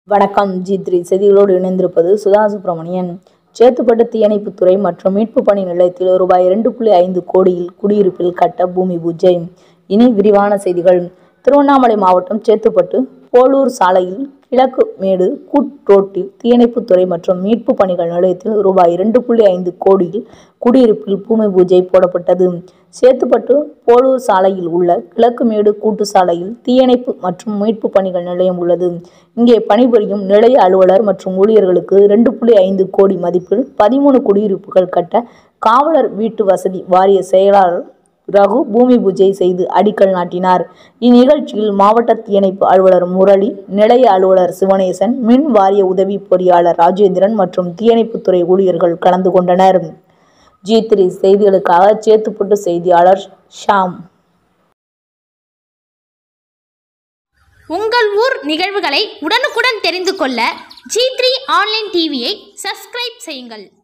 வணக்கம் G three செய்திகளோடு இணைந்திருப்பது சுதா சுப்பிரமணியன் சேத்துப்பட்டு தீயணைப்புத்துறை மற்றும் மீட்பு பணி நிலையத்தில் ரூபாய் இரண்டு புள்ளி ஐந்து கோடியில் குடியிருப்பில் கட்ட பூமி பூஜை இனி விரிவான செய்திகள் திருவண்ணாமலை மாவட்டம் சேத்துப்பட்டு போலூர் சாலையில் கிழக்கு மேடு கூட் ரோட்டில் தீயணைப்புத்துறை மற்றும் மீட்பு பணிகள் நிலையத்தில் ரூபாய் இரண்டு புள்ளி ஐந்து கோடியில் குடியிருப்பில் பூமி பூஜை போடப்பட்டது சேத்துப்பட்டு போலூர் சாலையில் உள்ள கிழக்கு மேடு கூட்டு சாலையில் தீயணைப்பு மற்றும் மீட்பு பணிகள் நிலையம் உள்ளது இங்கே பணிபுரியும் நிலைய அலுவலர் மற்றும் ஊழியர்களுக்கு இரண்டு புள்ளி ஐந்து கோடி மதிப்பில் பதிமூணு குடியிருப்புகள் கட்ட காவலர் வீட்டு வசதி வாரிய செயலாளர் ரகு பூமி பூஜை செய்து அடிக்கல் நாட்டினார் இந்நிகழ்ச்சியில் மாவட்ட தீயணைப்பு அலுவலர் முரளி நிலைய அலுவலர் சிவனேசன் மின் வாரிய உதவி பொறியாளர் ராஜேந்திரன் மற்றும் தீயணைப்புத்துறை ஊழியர்கள் கலந்து கொண்டனர் ஜி த்ரீ செய்திகளுக்காக சேத்துப்புட்டு செய்தியாளர் ஷாம் உங்கள் ஊர் நிகழ்வுகளை உடனுக்குடன் தெரிந்து கொள்ள ஜி த்ரீ ஆன்லைன் டிவியை சப்ஸ்கிரைப் செய்யுங்கள்